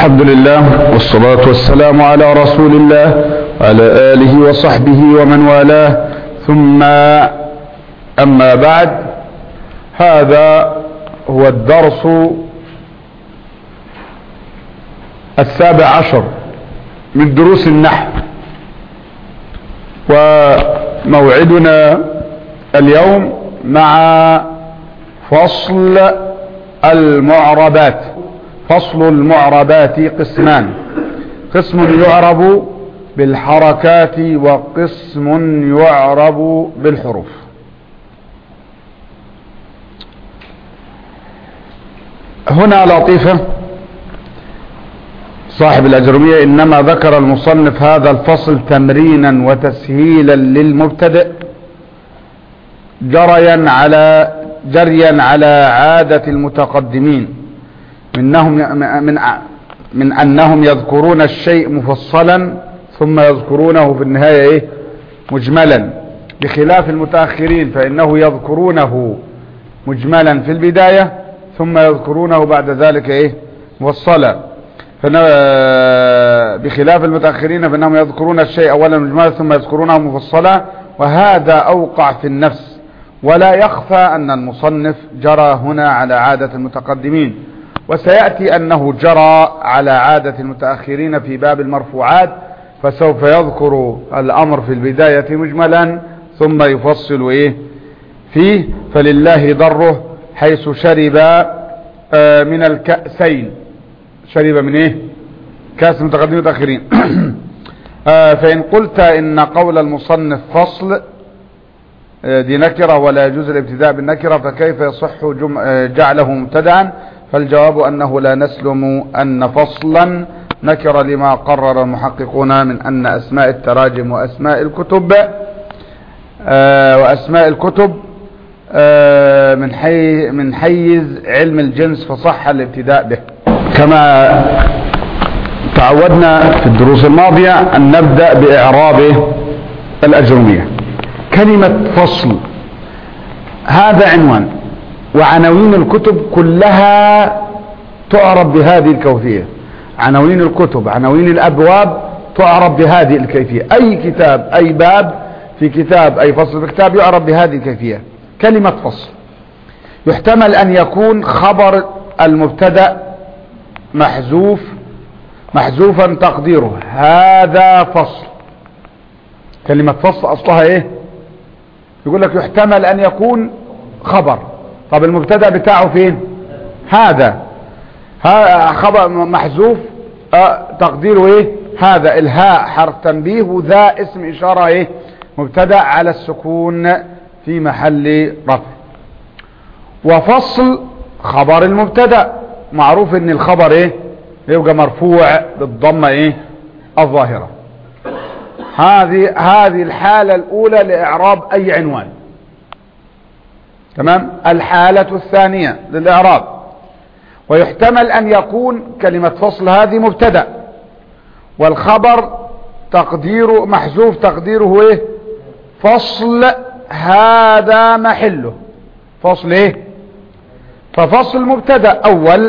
الحمد لله والصلاة والسلام على رسول الله وعلى آله وصحبه ومن والاه ثم أما بعد هذا هو الدرس السابع عشر من دروس النحو وموعدنا اليوم مع فصل المعربات فصل المعربات قسمان قسم يعرب بالحركات وقسم يعرب بالحروف هنا لطيفة صاحب الأجرمية إنما ذكر المصنف هذا الفصل تمرينا وتسهيلا للمبتدئ جريا على جريا على عادة المتقدمين منهم من من أنهم يذكرون الشيء مفصلا ثم يذكرونه في النهاية إيه مجملا بخلاف المتأخرين فإنه يذكرونه مجملا في البداية ثم يذكرونه بعد ذلك إيه مفصلا بخلاف المتأخرين فإنهم يذكرون الشيء أولا مجملا ثم يذكرونه مفصلا وهذا أوقع في النفس ولا يخفى أن المصنف جرى هنا على عادة المتقدمين وسيأتي أنه جرى على عادة المتأخرين في باب المرفوعات فسوف يذكر الأمر في البداية مجملا ثم يفصل إيه فيه فلله ضره حيث شرب من الكأسين شرب من إيه كاس المتقدمين المتأخرين فإن قلت إن قول المصنف فصل دي نكرة ولا يجوز الابتداء بالنكرة فكيف يصح جعله مبتدعا فالجواب أنه لا نسلم أن فصلا نكر لما قرر المحققون من أن أسماء التراجم وأسماء الكتب وأسماء الكتب من حي من حيز علم الجنس فصح الابتداء به كما تعودنا في الدروس الماضية أن نبدأ بإعراب الأجرمية كلمة فصل هذا عنوان وعناوين الكتب كلها تعرب بهذه الكيفية عناوين الكتب عناوين الأبواب تعرب بهذه الكيفية أي كتاب أي باب في كتاب أي فصل في كتاب يعرب بهذه الكيفية كلمة فصل يحتمل أن يكون خبر المبتدا محذوف محذوفا تقديره هذا فصل كلمة فصل أصلها إيه يقول لك يحتمل أن يكون خبر طب المبتدا بتاعه فين هذا ها خبر محذوف اه تقديره ايه هذا الهاء حرف تنبيه وذا اسم اشاره ايه مبتدا على السكون في محل رفع وفصل خبر المبتدا معروف ان الخبر ايه يبقى مرفوع بالضمه ايه الظاهره هذه هذه الحاله الاولى لاعراب اي عنوان تمام الحالة الثانية للإعراب ويحتمل أن يكون كلمة فصل هذه مبتدا والخبر تقديره محذوف تقديره ايه فصل هذا محله فصل ايه ففصل مبتدا اول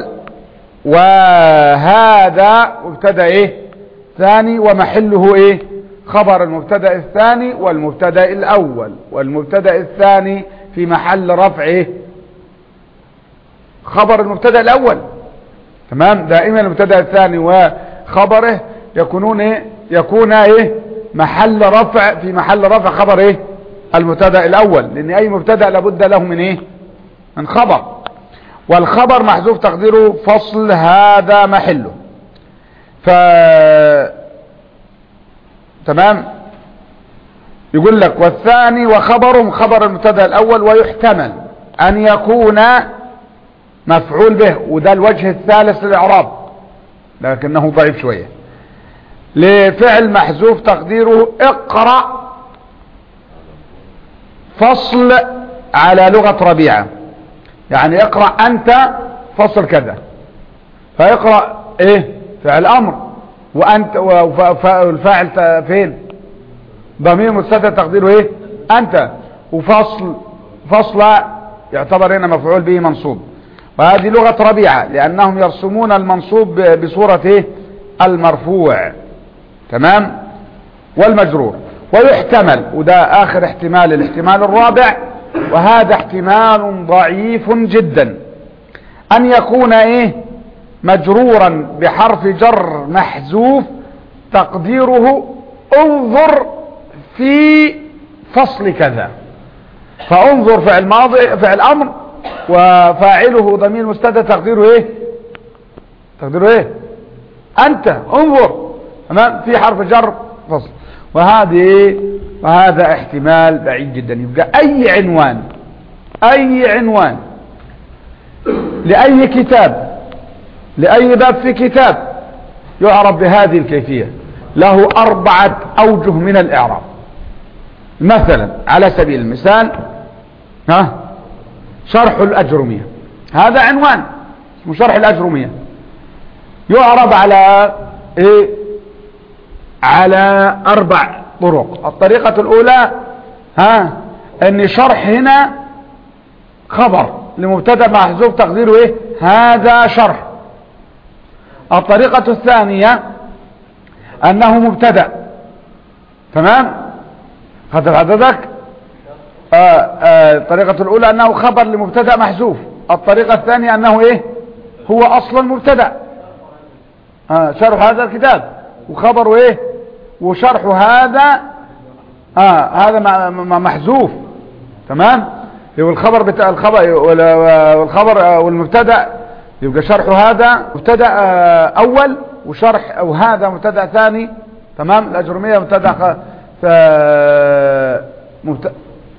وهذا مبتدا ايه ثاني ومحله ايه خبر المبتدا الثاني والمبتدا الاول والمبتدا الثاني في محل رفع ايه خبر المبتدا الاول تمام دائما المبتدا الثاني وخبره يكونون ايه يكون ايه محل رفع في محل رفع خبر ايه المبتدا الاول لان اي مبتدا لابد له من ايه من خبر والخبر محذوف تقديره فصل هذا محله ف تمام يقول لك والثاني وخبر خبر المبتدا الاول ويحتمل ان يكون مفعول به وده الوجه الثالث للاعراب لكنه ضعيف شوية لفعل محذوف تقديره اقرأ فصل على لغة ربيعة يعني اقرأ انت فصل كذا فاقرأ ايه فعل امر وانت والفاعل فين ضمير مستتر تقديره ايه انت وفصل فصل يعتبر هنا مفعول به منصوب وهذه لغة ربيعة لأنهم يرسمون المنصوب بصورة إيه؟ المرفوع تمام والمجرور ويحتمل وده آخر احتمال الاحتمال الرابع وهذا احتمال ضعيف جدا أن يكون إيه مجرورا بحرف جر محذوف تقديره انظر في فصل كذا فانظر فعل ماضي فعل امر وفاعله ضمير مستتر تقديره ايه تقديره ايه انت انظر تمام في حرف جر فصل وهذه وهذا احتمال بعيد جدا يبقى اي عنوان اي عنوان لاي كتاب لاي باب في كتاب يعرف بهذه الكيفية له اربعة اوجه من الاعراب مثلا على سبيل المثال ها شرح الأجرمية هذا عنوان اسمه شرح الأجرمية يعرض على ايه على اربع طرق الطريقة الاولى ها ان شرح هنا خبر لمبتدا محذوف تقديره ايه هذا شرح الطريقة الثانية انه مبتدا تمام خدت حضرتك آه آه الطريقة الاولى انه خبر لمبتدا محذوف الطريقة الثانية انه ايه هو اصلا مبتدا آه شرح هذا الكتاب وخبره ايه وشرح هذا آه هذا محذوف تمام يبقى الخبر بتاع الخبر والخبر والمبتدا يبقى شرح هذا مبتدا اول وشرح او هذا مبتدا ثاني تمام الاجرميه مبتدا مبت...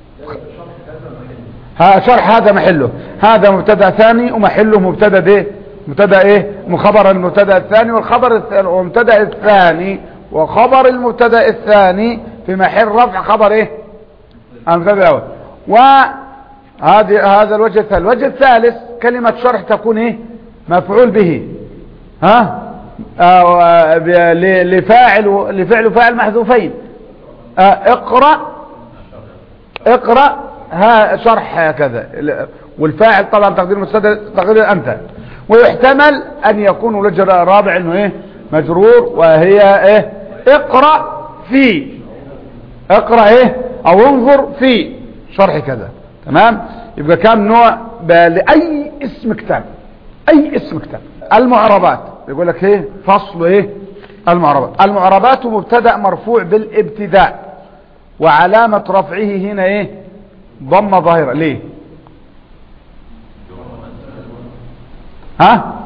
ها شرح هذا محله هذا مبتدا ثاني ومحله مبتدا ايه مبتدا ايه خبر المبتدا الثاني والخبر المبتدا الثاني وخبر المبتدا الثاني في محل رفع خبر ايه المبتدا الاول وهذه هذا الوجه الثالث الوجه الثالث كلمة شرح تكون ايه مفعول به ها آه لفاعل لفعل فاعل محذوفين آه اقرأ اقرأ ها شرح هكذا والفاعل طبعا تقدير مستدر تقدير انت ويحتمل ان يكون وجه رابع انه ايه مجرور وهي ايه اقرأ في اقرأ ايه او انظر في شرح كذا تمام يبقى كام نوع لأي اسم كتاب اي اسم كتاب المعربات يقول لك ايه فصل ايه المعربات المعربات مبتدا مرفوع بالابتداء وعلامة رفعه هنا ايه ضم ظاهرة ليه ها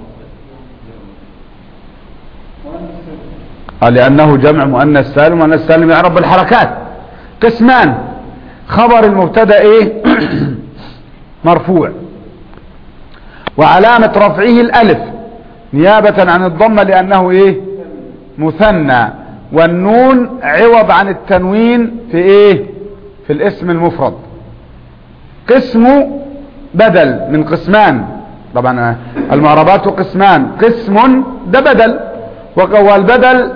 قال لأنه جمع مؤنث سالم مؤنث سالم يعرب بالحركات قسمان خبر المبتدا ايه مرفوع وعلامة رفعه الالف نيابة عن الضمة لأنه ايه مثنى والنون عوض عن التنوين في ايه في الاسم المفرد قسم بدل من قسمان طبعا المعربات قسمان قسم ده بدل والبدل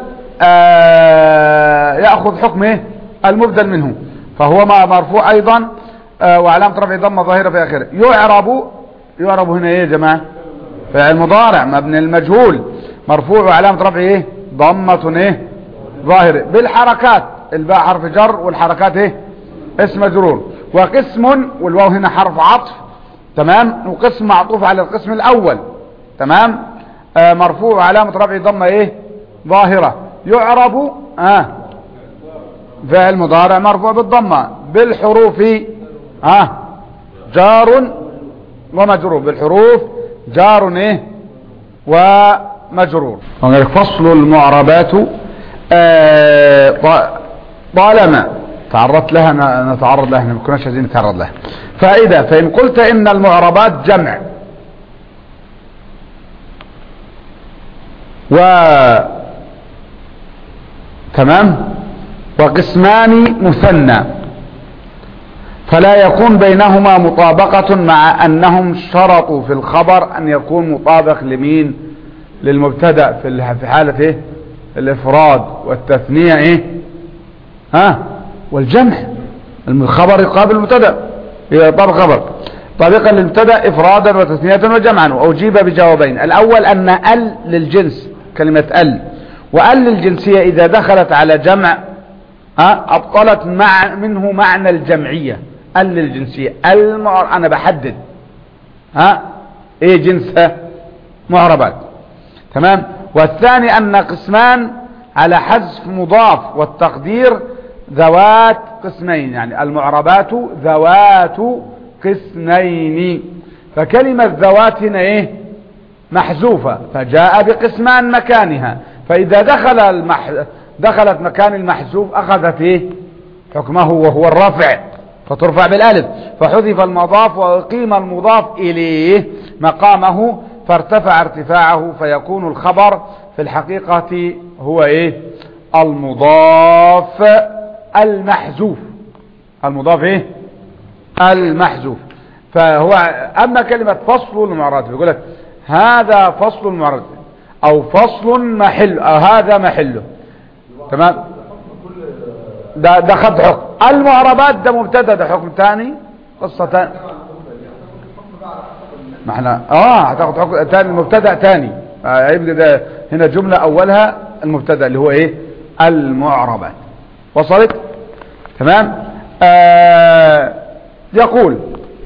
آه يأخذ حكم ايه المبدل منه فهو مرفوع ايضا آه وعلامة رفع ضمه ظاهرة في اخره يعرب يعرب هنا ايه يا جماعة فعل مضارع مبني المجهول مرفوع وعلامة رفع ايه ضمة ايه ظاهرة بالحركات الباء حرف جر والحركات ايه اسم مجرور وقسم والواو هنا حرف عطف تمام وقسم معطوف على القسم الاول تمام آه مرفوع وعلامة رفع ضمة ايه ظاهرة يعرب آه فعل مضارع مرفوع بالضمة بالحروف آه جار ومجرور بالحروف جار ايه ومجرور فصل المعربات آه طالما تعرضت لها نتعرض لها ما كناش عايزين نتعرض لها فائدة فإن قلت إن المعربات جمع و تمام وقسمان مثنى فلا يكون بينهما مطابقة مع أنهم شرطوا في الخبر أن يكون مطابق لمين للمبتدا في حالة إيه الإفراد والتثنية إيه ها والجمع الخبر يقابل المبتدا يطابق خبر طريقا للمبتدا افرادا وتثنية وجمعا واجيب بجوابين الاول ان ال للجنس كلمة ال وال للجنسية اذا دخلت على جمع ها ابطلت مع منه معنى الجمعية ال للجنسية المعر انا بحدد ها ايه جنسها معربات تمام والثاني ان قسمان على حذف مضاف والتقدير ذوات قسمين يعني المعربات ذوات قسمين فكلمة ذوات هنا ايه محذوفة فجاء بقسمان مكانها فإذا دخل المح... دخلت مكان المحذوف أخذت ايه حكمه وهو الرفع فترفع بالالف فحذف المضاف وقيم المضاف إليه مقامه فارتفع ارتفاعه فيكون الخبر في الحقيقة هو ايه المضاف المحذوف المضاف ايه المحذوف فهو اما كلمة فصل المعرض بيقول لك هذا فصل المعرض او فصل محل أو هذا محله تمام ده ده خد حكم المعربات ده مبتدا ده حكم ثاني قصة ثاني ما احنا اه هتاخد حكم ثاني مبتدا ثاني هيبقى ده هنا جملة اولها المبتدا اللي هو ايه المعربات وصلت تمام آه يقول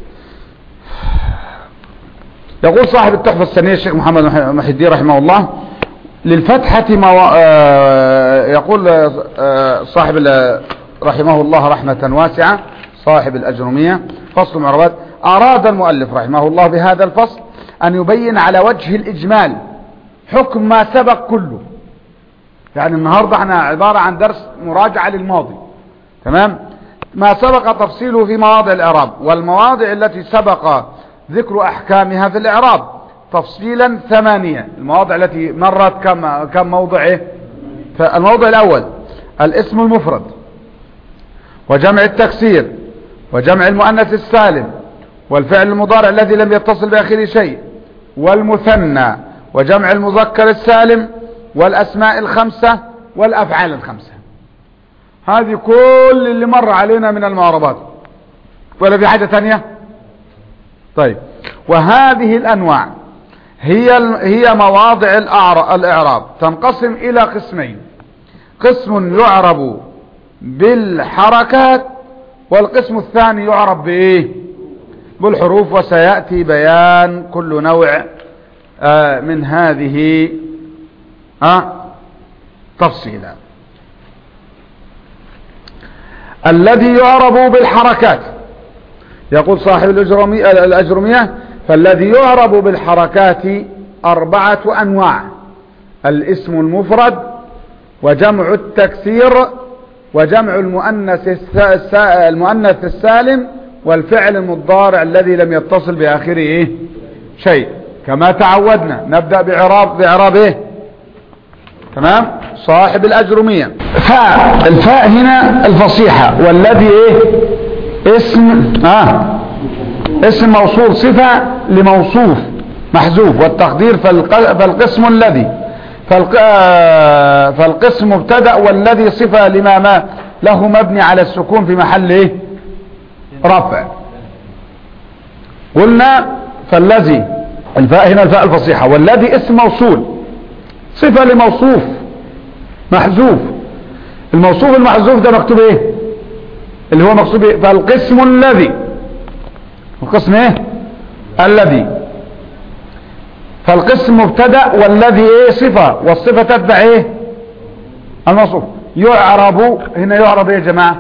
يقول صاحب التحفة السنية الشيخ محمد محي الدين رحمه الله للفتحة مو... آه يقول آه صاحب رحمه الله رحمة واسعة صاحب الأجرمية فصل معربات أراد المؤلف رحمه الله بهذا الفصل أن يبين على وجه الإجمال حكم ما سبق كله يعني النهاردة احنا عبارة عن درس مراجعة للماضي تمام ما سبق تفصيله في مواضع الإعراب والمواضع التي سبق ذكر أحكامها في الإعراب تفصيلا ثمانية المواضع التي مرت كم, كم موضع إيه؟ فالموضع الأول الاسم المفرد وجمع التكسير وجمع المؤنث السالم والفعل المضارع الذي لم يتصل بآخره شيء والمثنى وجمع المذكر السالم والأسماء الخمسة والأفعال الخمسة هذه كل اللي مر علينا من المعربات ولا في حاجة ثانية طيب وهذه الأنواع هي هي مواضع الإعراب تنقسم إلى قسمين قسم يعرب بالحركات والقسم الثاني يعرب بإيه بالحروف وسيأتي بيان كل نوع آه من هذه آه تفصيلا الذي يعرب بالحركات يقول صاحب الأجرمية فالذي يعرب بالحركات أربعة أنواع الاسم المفرد وجمع التكسير وجمع المؤنث المؤنث السالم والفعل المضارع الذي لم يتصل بآخره إيه؟ شيء كما تعودنا نبدأ بعراب بعراب ايه تمام صاحب الأجرمية فاء الفاء هنا الفصيحة والذي ايه اسم آه اسم موصول صفة لموصوف محذوف والتقدير فالقسم الذي فالقسم مبتدا والذي صفة لما ما له مبني على السكون في محل ايه رفع قلنا فالذي الفاء هنا الفاء الفصيحة والذي اسم موصول صفة لموصوف محذوف الموصوف المحذوف ده مكتوب ايه اللي هو مكتوب ايه فالقسم الذي القسم ايه الذي فالقسم مبتدا والذي ايه صفة والصفة تتبع ايه الموصوف يعرب هنا يعرب ايه يا جماعة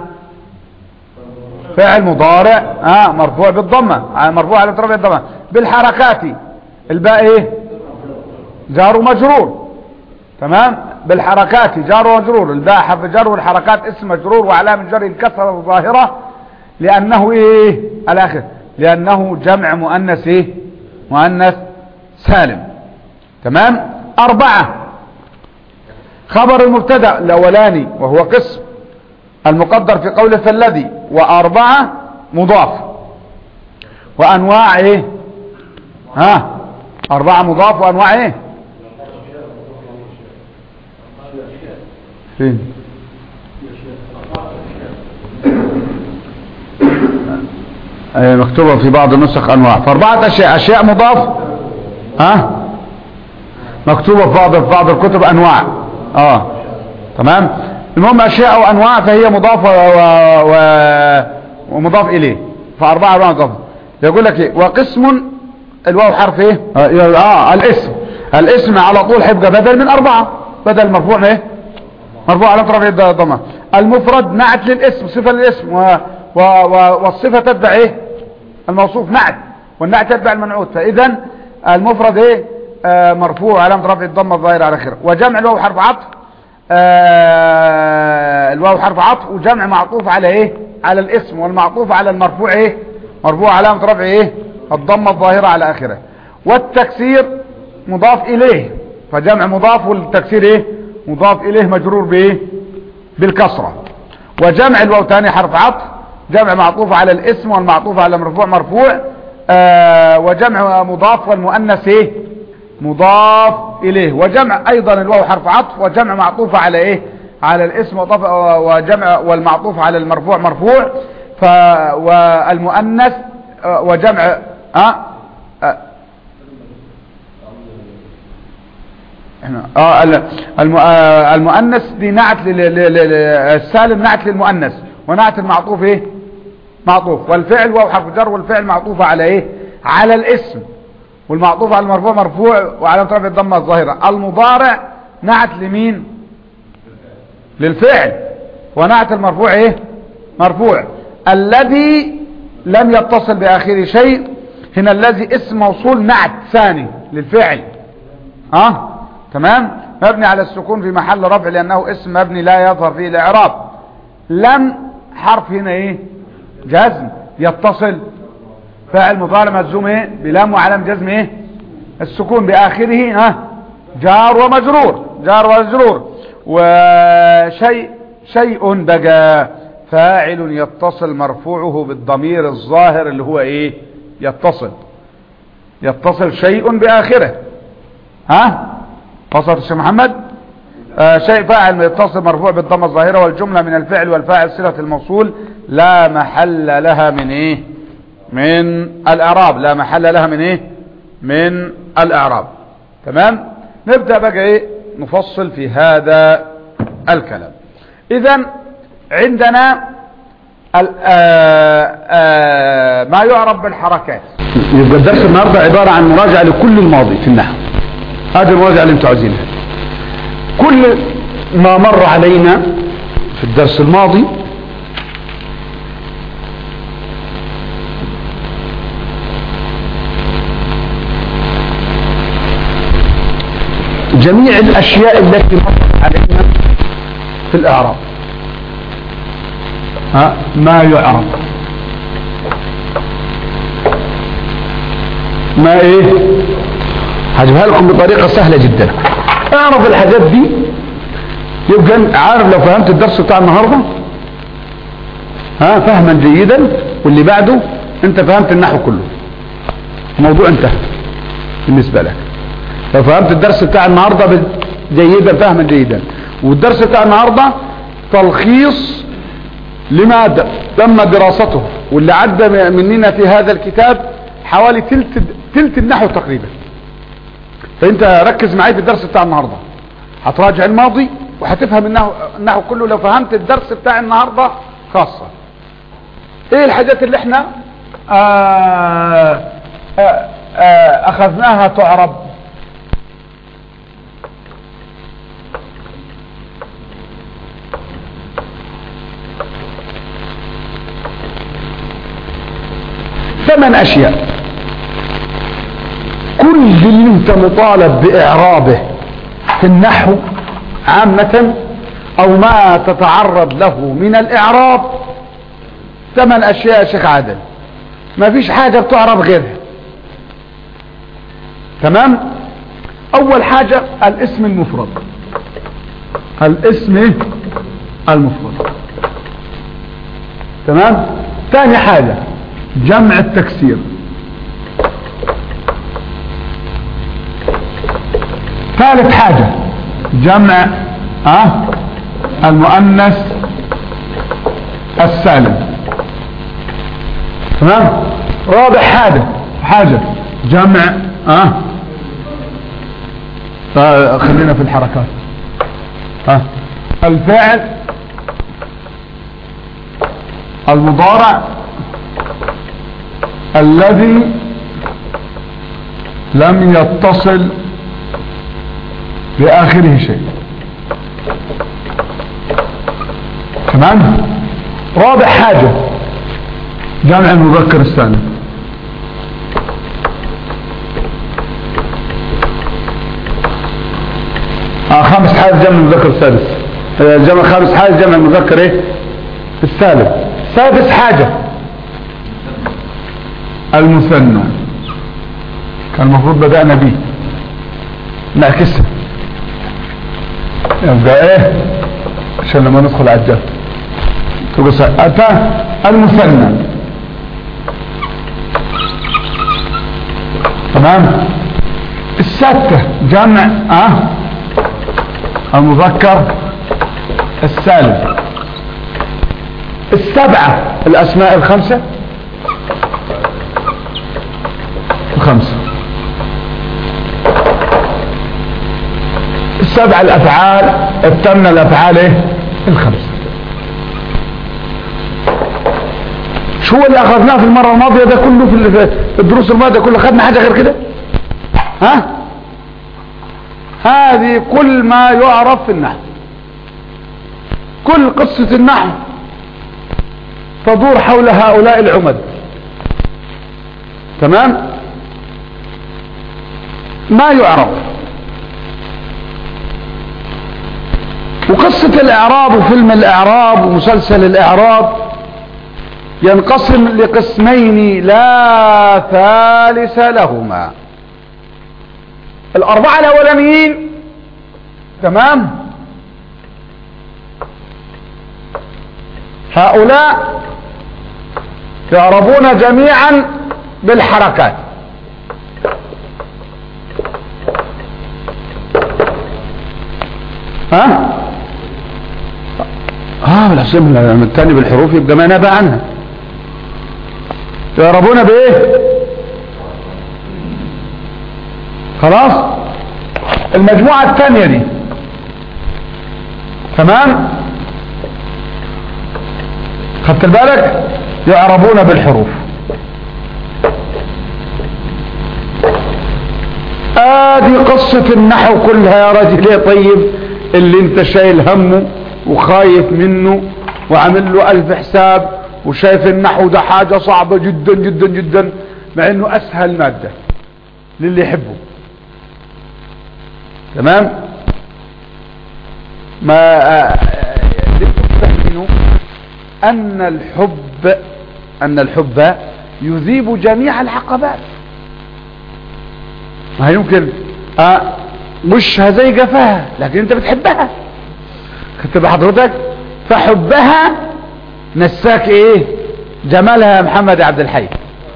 فعل مضارع اه مرفوع بالضمة مرفوع على طرف الضمة بالحركات الباء ايه جار ومجرور تمام بالحركات جار ومجرور الباء حرف جر والحركات اسم مجرور وعلامة جر الكسرة الظاهرة لأنه ايه الاخر لأنه جمع مؤنث ايه مؤنث سالم تمام أربعة خبر المبتدا الأولاني وهو قسم المقدر في قوله فالذي وأربعة مضاف وأنواع ايه ها أربعة مضاف وأنواع ايه فين آه، مكتوبة في بعض النسخ انواع فاربعة اشياء اشياء مضاف ها مكتوبة في بعض في بعض الكتب انواع اه تمام المهم اشياء وانواع فهي مضافة و... و... ومضاف اليه فاربعة اربعة مضاف يقول لك ايه وقسم الواو حرف ايه اه, آه الاسم الاسم على طول حبقى بدل من اربعة بدل مرفوع ايه مرفوع على طرف الضمه المفرد نعت للاسم صفة للاسم و... و... و... والصفة تتبع ايه الموصوف نعت والنعت تتبع المنعوت فاذا المفرد ايه آه مرفوع علامة رفع الضمه الظاهرة على اخره وجمع الواو حرف عطف آه الواو حرف عطف وجمع معطوف على ايه على الاسم والمعطوف على المرفوع ايه مرفوع علامة رفع ايه الضمه الظاهرة على اخره والتكسير مضاف اليه فجمع مضاف والتكسير ايه مضاف اليه مجرور بايه بالكسرة وجمع الواو تاني حرف عطف جمع معطوف على الاسم والمعطوف على مرفوع مرفوع آه وجمع مضاف والمؤنث ايه مضاف اليه وجمع ايضا الواو حرف عطف وجمع معطوف على ايه على الاسم وجمع والمعطوف على المرفوع مرفوع ف والمؤنث وجمع اه, آه المؤنث دي نعت السالم نعت للمؤنث ونعت المعطوف ايه معطوف والفعل واو حرف جر والفعل معطوف على ايه على الاسم والمعطوف على المرفوع مرفوع وعلى رفع الضمه الظاهره المضارع نعت لمين للفعل ونعت المرفوع ايه مرفوع الذي لم يتصل باخره شيء هنا الذي اسم موصول نعت ثاني للفعل ها أه؟ تمام مبني على السكون في محل رفع لانه اسم مبني لا يظهر فيه الاعراب لم حرف هنا ايه جزم يتصل فاعل مضارع مجزوم ايه بلام وعلم جزم ايه السكون باخره ها جار ومجرور جار ومجرور وشيء شيء بقى فاعل يتصل مرفوعه بالضمير الظاهر اللي هو ايه يتصل يتصل شيء باخره ها وصلت الشيخ محمد آه شيء فاعل يتصل مرفوع بالضمه الظاهره والجمله من الفعل والفاعل صله الموصول لا محل لها من ايه من الاعراب لا محل لها من ايه من الاعراب تمام نبدا بقى ايه نفصل في هذا الكلام اذا عندنا آآ آآ ما يعرف بالحركات يبقى الدرس النهارده عباره عن مراجعه لكل الماضي في النحو هذه المراجعه اللي انتم عايزينها كل ما مر علينا في الدرس الماضي جميع الاشياء التي مرت علينا في الاعراب ها ما يعرف ما ايه هجيبها لكم بطريقة سهلة جدا اعرف الحاجات دي يبقى عارف لو فهمت الدرس بتاع النهاردة ها فهما جيدا واللي بعده انت فهمت النحو كله الموضوع انتهى بالنسبة لك لو فهمت الدرس بتاع النهاردة جيدا فهما جيدا والدرس بتاع النهاردة تلخيص لما تم دراسته واللي عدى مننا في هذا الكتاب حوالي تلت, تلت النحو تقريبا فانت ركز معايا في الدرس بتاع النهاردة هتراجع الماضي وهتفهم النحو, النحو كله لو فهمت الدرس بتاع النهاردة خاصة ايه الحاجات اللي احنا آآ آآ آآ اخذناها تعرب ثمان اشياء كل اللي انت مطالب باعرابه في النحو عامة او ما تتعرض له من الاعراب ثمان اشياء يا شيخ عادل ما فيش حاجة بتعرب غيرها تمام اول حاجة الاسم المفرد الاسم المفرد تمام ثاني حاجة جمع التكسير ثالث حاجة جمع أه المؤنث السالم تمام رابع حاجة حاجة جمع اه, آه خلينا في الحركات اه الفعل المضارع الذي لم يتصل بآخره شيء تمام رابع حاجة جمع المذكر الثاني آه خامس حاجة جمع المذكر السادس آه، جمع خامس حاجة جمع المذكر ايه الثالث سادس حاجة المثنى كان المفروض بدأنا به نعكسها يبقى ايه عشان لما ندخل على الجهل تقول أتى المثنى تمام الستة جمع اه المذكر السالم السبعة الأسماء الخمسة الخمسة السبع الأفعال الثمن الأفعال ايه الخمسة شو اللي أخذناه في المرة الماضية ده كله في الدروس الماضية كله خدنا حاجة غير كده ها هذه كل ما يعرف في النحو كل قصة النحو تدور حول هؤلاء العمد تمام ما يعرف وقصة الاعراب وفيلم الاعراب ومسلسل الاعراب ينقسم لقسمين لا ثالث لهما الاربعة الاولانيين تمام هؤلاء يعربون جميعا بالحركات ها اه بالعشان الثاني بالحروف يبقى ما نبع عنها يعربون بايه خلاص المجموعة الثانية دي تمام خدت بالك يعربون بالحروف ادي قصة النحو كلها يا رجل يا طيب اللي انت شايل همه وخايف منه وعامل له الف حساب وشايف النحو ده حاجة صعبة جدا جدا جدا مع انه اسهل مادة للي يحبه تمام ما تفهموا ان الحب ان الحب يذيب جميع العقبات ما يمكن آه مش زي جفاها لكن انت بتحبها خدت بحضرتك فحبها نساك ايه جمالها يا محمد عبد الحي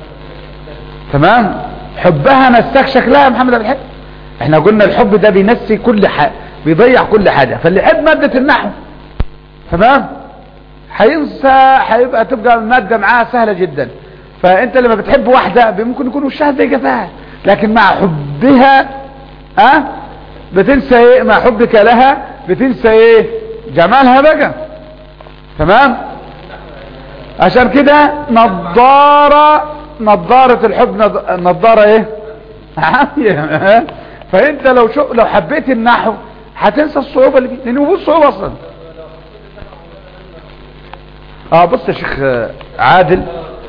تمام حبها نساك شكلها يا محمد عبد الحي احنا قلنا الحب ده بينسي كل حاجة بيضيع كل حاجة فاللي يحب مادة النحو تمام هينسى هيبقى تبقى المادة معاها سهلة جدا فانت لما بتحب واحدة ممكن يكون وشها زي جفاها لكن مع حبها اه بتنسى ايه مع حبك لها بتنسى ايه جمالها بقى تمام عشان كده نظارة نظارة الحب نظارة ايه فانت لو شو لو حبيت النحو هتنسى الصعوبة اللي فيه لانه مفيش صعوبة اصلا اه بص يا شيخ عادل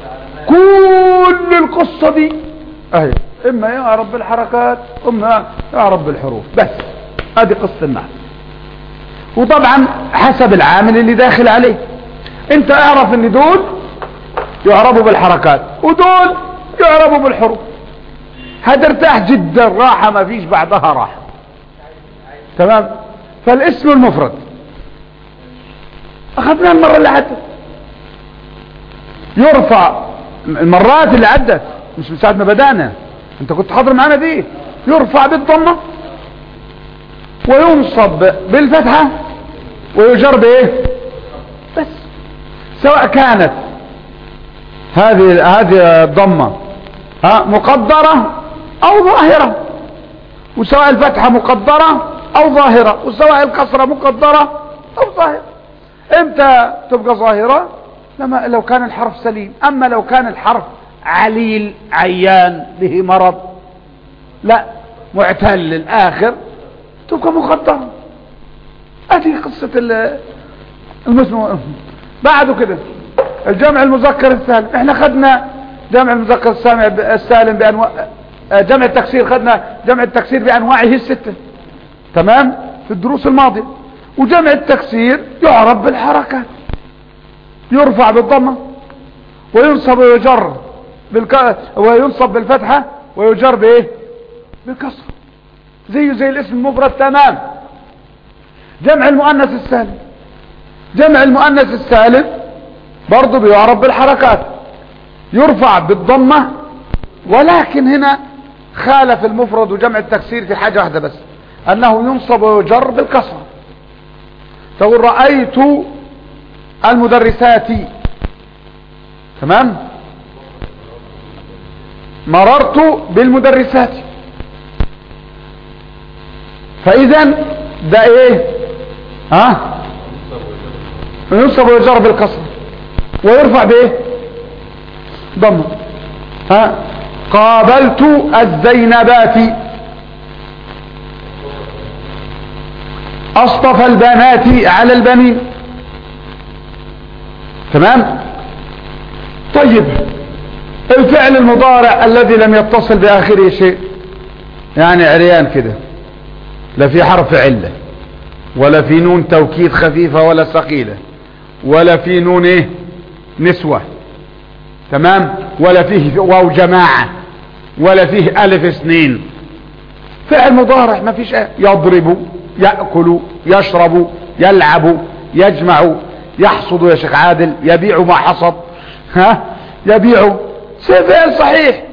كل القصة دي اهي اما يعرف بالحركات اما يعرف بالحروف بس ادي قصة النحو وطبعا حسب العامل اللي داخل عليه انت اعرف ان دول يعربوا بالحركات ودول يعربوا بالحروف هترتاح جدا راحة ما فيش بعدها راحة تمام فالاسم المفرد اخذنا المرة اللي عدت يرفع المرات اللي عدت مش من ساعة ما بدأنا انت كنت حاضر معانا دي يرفع بالضمة وينصب بالفتحة ويجر بايه بس سواء كانت هذه هذه الضمة ها مقدرة او ظاهرة وسواء الفتحة مقدرة او ظاهرة وسواء الكسرة مقدرة او ظاهرة امتى تبقى ظاهرة لما لو كان الحرف سليم اما لو كان الحرف عليل عيان به مرض لا معتل الاخر تبقى مقدرة هذه قصة المسلم بعده كده الجمع المذكر السالم احنا خدنا جمع المذكر السالم بانواع جمع التكسير خدنا جمع التكسير بانواعه الستة تمام في الدروس الماضية وجمع التكسير يعرف بالحركات يرفع بالضمة وينصب ويجر بالك... وينصب بالفتحة ويجر بايه بالكسر زيه زي الاسم المفرد تمام جمع المؤنث السالم جمع المؤنث السالم برضه بيعرف بالحركات يرفع بالضمة ولكن هنا خالف المفرد وجمع التكسير في حاجة واحدة بس انه ينصب ويجر بالكسر تقول رأيت المدرسات تمام مررت بالمدرسات فاذا ده ايه ها ينصب ويجر بالكسر ويرفع بايه ضم ها قابلت الزينبات اصطفى البنات على البنين تمام طيب الفعل المضارع الذي لم يتصل باخره شيء يعني عريان كده لا في حرف علة ولا في نون توكيد خفيفة ولا ثقيلة ولا في نون ايه نسوة تمام ولا فيه واو جماعة ولا فيه الف اثنين فعل مضارع ما فيش ايه يضرب يأكل يشرب يلعب يجمع يحصد يا شيخ عادل يبيع ما حصد ها يبيع فعل صحيح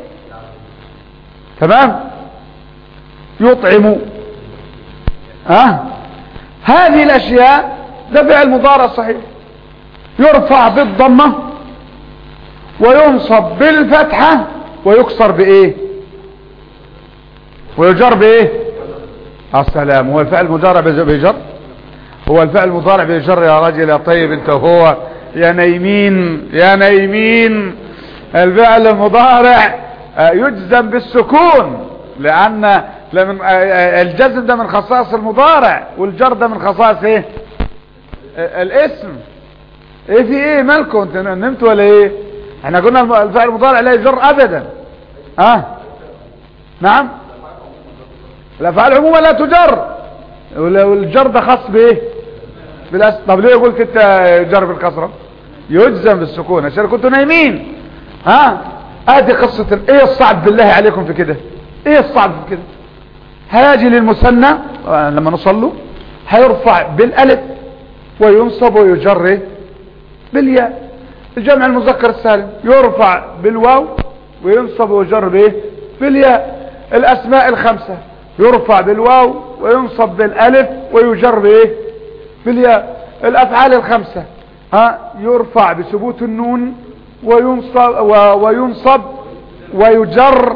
تمام يطعم ها هذه الاشياء ده فعل مضارع صحيح يرفع بالضمة وينصب بالفتحة ويكسر بايه ويجر بايه السلام هو الفعل المضارع بيجر هو الفعل المضارع بيجر يا راجل يا طيب انت هو يا نايمين يا نايمين الفعل المضارع يجزم بالسكون لان لمن الجزم ده من خصائص المضارع والجر ده من خصائص ايه الاسم ايه في ايه مالكم انت نمت ولا ايه احنا قلنا الفعل المضارع لا يجر ابدا ها أه؟ نعم الافعال عموما لا تجر والجر ده خاص بايه بالاس طب ليه قلت انت جر بالكسره يجزم بالسكون عشان كنتوا نايمين ها ادي قصه ايه الصعب بالله عليكم في كده ايه الصعب في كده هاجي للمثنى لما نصله هيرفع بالالف وينصب ويجر بالياء الجمع المذكر السالم يرفع بالواو وينصب ويجر بايه بالياء الاسماء الخمسة يرفع بالواو وينصب بالالف ويجر بايه بالياء الافعال الخمسة ها يرفع بثبوت النون وينصب وينصب ويجر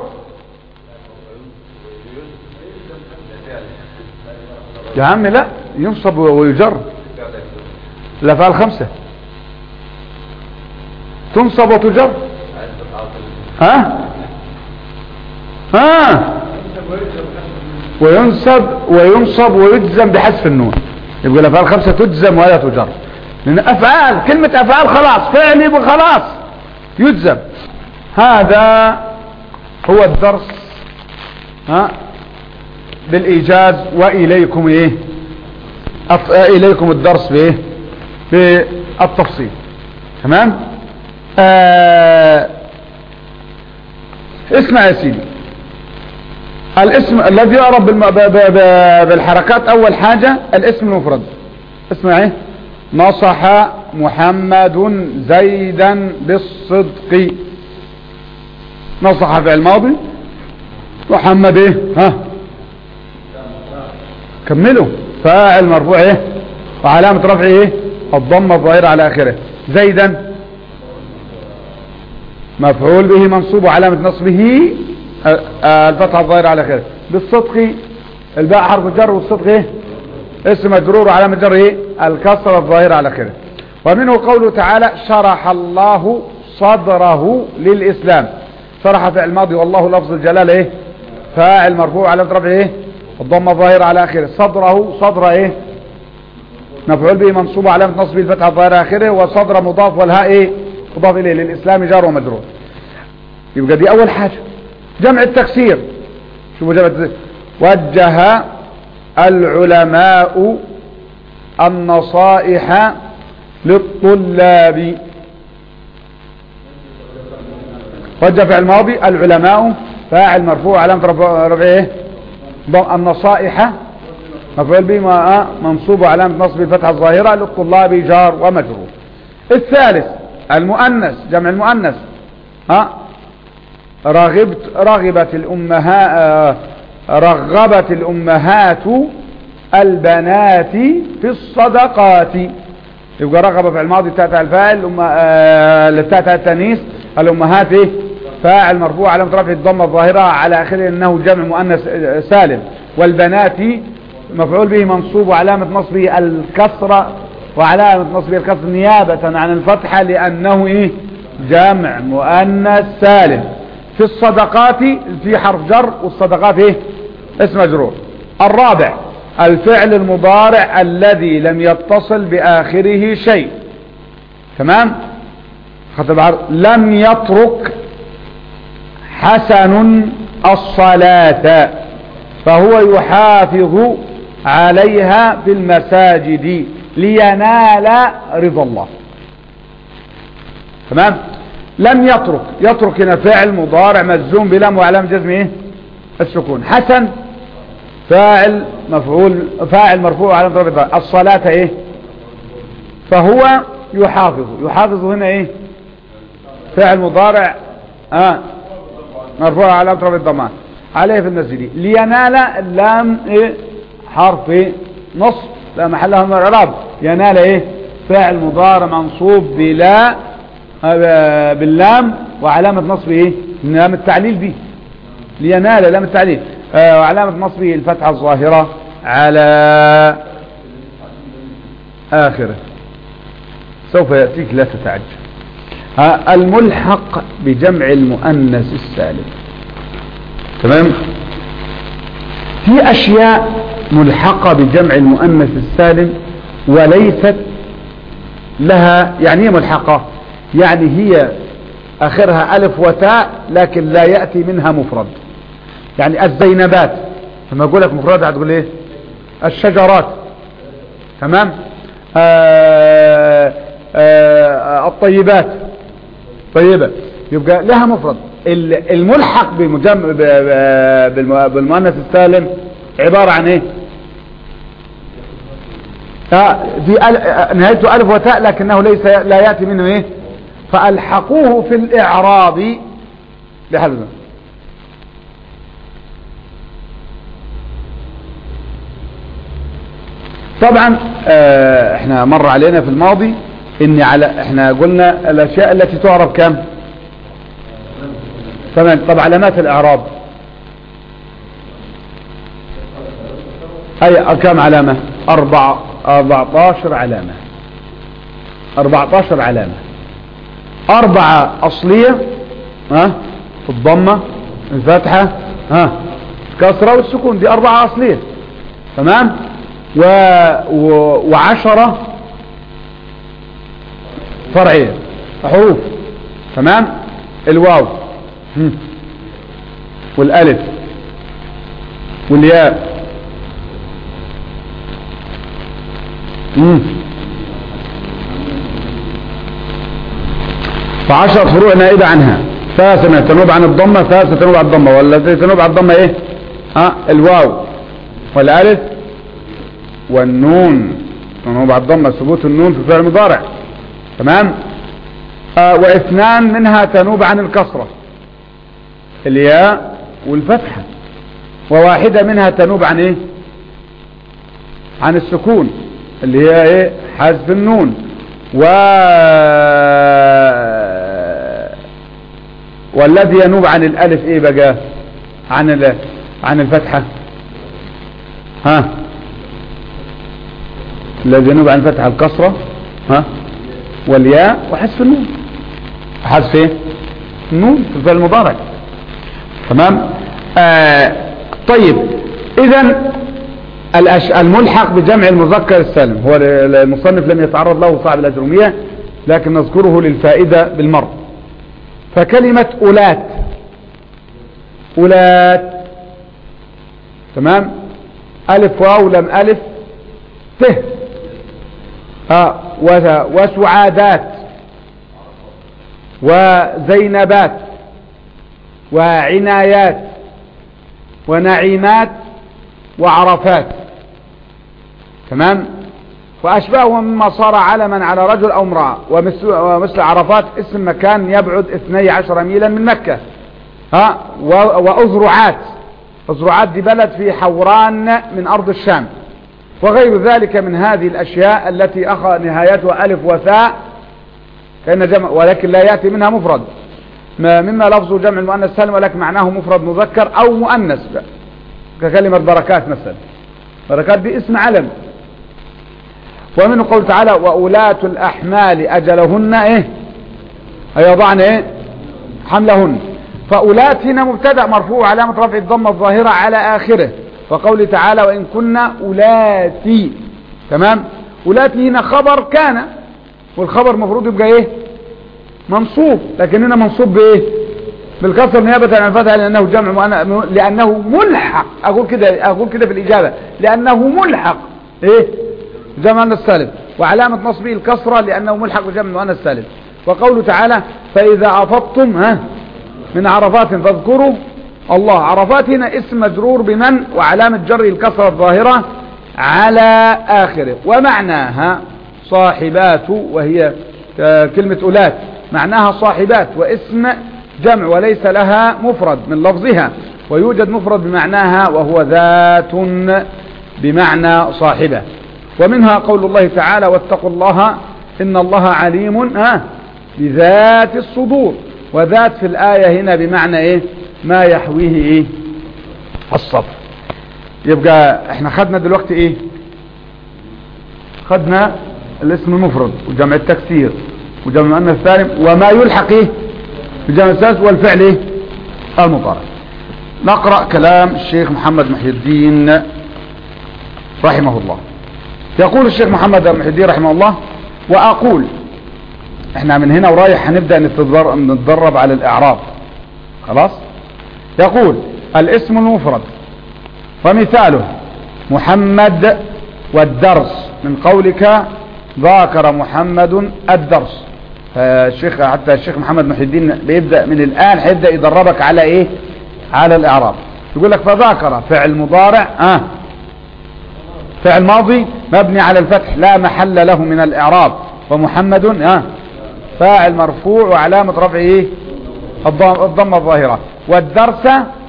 يا عم لا ينصب ويجر الافعال خمسة تنصب وتجر ها ها وينصب وينصب ويجزم بحذف النون يبقى الافعال خمسة تجزم ولا تجر لان افعال كلمة افعال خلاص فعل يبقى خلاص يجزم هذا هو الدرس ها بالايجاز واليكم ايه أط... اليكم الدرس بايه بالتفصيل تمام آه... اسمع يا سيدي الاسم الذي يعرف بالم... ب... ب... ب... بالحركات اول حاجة الاسم المفرد اسمع ايه نصح محمد زيدا بالصدق نصح في الماضي محمد ايه ها كملوا فاعل مرفوع ايه وعلامة رفعه ايه الضمة الظاهرة على اخره زيدا مفعول به منصوب وعلامة نصبه آه، آه، الفتحة الظاهرة على خير بالصدق الباء حرف جر والصدق ايه اسم مجرور وعلامة جر ايه الكسرة الظاهرة على خير ومنه قوله تعالى شرح الله صدره للإسلام شرح فعل الماضي والله لفظ الجلالة ايه فاعل مرفوع على رفعه ايه الضمه الظاهره على اخره صدره صدر ايه مفعول به منصوب علامه نصبه الفتحه الظاهره اخره وصدر مضاف والهاء ايه مضاف اليه للاسلام جار ومجرور يبقى دي اول حاجه جمع التكسير شوفوا جمع التكسير وجه العلماء النصائح للطلاب وجه فعل الماضي العلماء فاعل مرفوع علامة رفعه ايه النصائح مفعول به ما- منصوب علامة نصب الفتحة الظاهرة للطلاب جار ومجرور الثالث المؤنث جمع المؤنث ها رغبت رغبت الأمهات رغبت الأمهات البنات في الصدقات يبقى رغب في الماضي بتاعت الفاعل الأم- آه، اللي بتاعت التانيث الأمهات ايه فاعل مرفوع علامة رفع الضمة الظاهرة على آخره أنه جمع مؤنث آه، سالم والبنات مفعول به منصوب وعلامة نصبه الكسرة وعلامة نصبه الكسر نيابة عن الفتحة لأنه إيه جمع مؤنث سالم في الصدقات في حرف جر والصدقات إيه اسم مجرور الرابع الفعل المضارع الذي لم يتصل بآخره شيء تمام خدت بعض لم يترك حسن الصلاة فهو يحافظ عليها في المساجد لينال رضا الله تمام لم يترك يترك هنا فعل مضارع مجزوم بلام وعلامة جزم ايه السكون حسن فاعل مفعول فاعل مرفوع علامة رفعه الصلاة ايه فهو يحافظ يحافظ هنا ايه فعل مضارع اه مرفوع على اطراف الضمان عليه في المسجد لينال اللام ايه حرف ايه نصب لا محل له من الاعراب ينال ايه فاعل مضارع منصوب بلا آه، باللام وعلامة نصبه ايه لام التعليل دي لينال لام التعليل آه، وعلامة نصبه الفتحة الظاهرة على آخره سوف يأتيك لا تتعجل ها، الملحق بجمع المؤنث السالم تمام في أشياء ملحقة بجمع المؤنث السالم وليست لها يعني هي ملحقة يعني هي آخرها ألف وتاء لكن لا يأتي منها مفرد يعني الزينبات لما أقول لك مفرد هتقول إيه الشجرات تمام آه آه الطيبات طيبة يبقى لها مفرد ال- الملحق بمجم... ب- ب- بالم- بالمؤنث السالم عبارة عن ايه آه، في أل... آه، نهايته ألف وتاء لكنه ليس لا يأتي منه ايه فألحقوه في الإعراب بحلنا طبعا آه، احنا مر علينا في الماضي ان على احنا قلنا الاشياء التي تعرف كم تمام طب علامات الاعراب اي كم علامة اربع اربعتاشر علامة اربعتاشر علامة اربعة اصلية ها الضمة الفتحة ها الكسرة والسكون دي اربعة اصلية تمام و... و... وعشرة فرعية حروف تمام الواو هم. والالف والياء هم. فعشر فروع نائبة عنها ثلاثة تنوب عن الضمة ثلاثة تنوب عن الضمة والتي تنوب عن الضمة ايه ها الواو والالف والنون تنوب عن الضمة ثبوت النون في فعل مضارع تمام آه واثنان منها تنوب عن الكسرة الياء والفتحة وواحدة منها تنوب عن ايه عن السكون اللي هي ايه حذف النون و والذي ينوب عن الالف ايه بقى عن ال... عن الفتحة ها الذي ينوب عن الفتحة الكسرة ها والياء وحذف النون حذف ايه النون في الفعل المضارع تمام آه طيب اذا الأش... الملحق بجمع المذكر السالم هو المصنف لم يتعرض له صاحب الأجرمية لكن نذكره للفائدة بالمر فكلمة أولات أولات تمام ألف واو لم ألف ت آه وسعادات وزينبات وعنايات ونعيمات وعرفات تمام وأشباهه مما صار علما على رجل أو امرأة ومثل, ومثل عرفات اسم مكان يبعد 12 ميلا من مكة ها وأزرعات أزرعات دي بلد في حوران من أرض الشام وغير ذلك من هذه الأشياء التي أخذ نهايتها ألف وثاء كأن جمع ولكن لا يأتي منها مفرد مما لفظه جمع المؤنث سالم ولكن معناه مفرد مذكر أو مؤنث ككلمة بركات مثلا بركات دي اسم علم ومنه قول تعالى وأولاة الأحمال أجلهن إيه يضعن إيه حملهن فأولاة هنا مبتدأ مرفوع علامة رفع الضمة الظاهرة على آخره وقول تعالى وإن كنا أولاتي تمام أولاتي هنا خبر كان والخبر مفروض يبقى إيه منصوب لكن هنا منصوب بإيه بالكسر نيابة عن الفتح لأنه جمع لأنه ملحق أقول كده أقول كده في الإجابة لأنه ملحق إيه جمع السالم وعلامة نصبه الكسرة لأنه ملحق بجمع المؤنث السالم وقوله تعالى فإذا أفضتم ها من عرفات فاذكروا الله عرفات هنا اسم مجرور بمن وعلامة جره الكسرة الظاهرة على آخره ومعناها صاحبات وهي كلمة أولاد معناها صاحبات واسم جمع وليس لها مفرد من لفظها ويوجد مفرد بمعناها وهو ذات بمعنى صاحبة ومنها قول الله تعالى واتقوا الله إن الله عليم آه بذات الصدور وذات في الآية هنا بمعنى إيه ما يحويه إيه الصبر يبقى احنا خدنا دلوقتي ايه خدنا الاسم المفرد وجمع التكسير وجمع المؤنث السالم وما يلحق ايه بجمع الثالث والفعل ايه المضارع نقرأ كلام الشيخ محمد محي الدين رحمه الله يقول الشيخ محمد محي الدين رحمه الله وأقول احنا من هنا ورايح هنبدأ نتدرب على الإعراب خلاص يقول الاسم المفرد ومثاله محمد والدرس من قولك ذاكر محمد الدرس فالشيخ حتى الشيخ محمد محي الدين بيبدأ من الآن هيبدأ يدربك على ايه على الإعراب يقول لك فذاكر فعل مضارع اه فعل ماضي مبني على الفتح لا محل له من الإعراب ومحمد اه فاعل مرفوع وعلامة رفعه ايه الضمة الظاهرة والدرس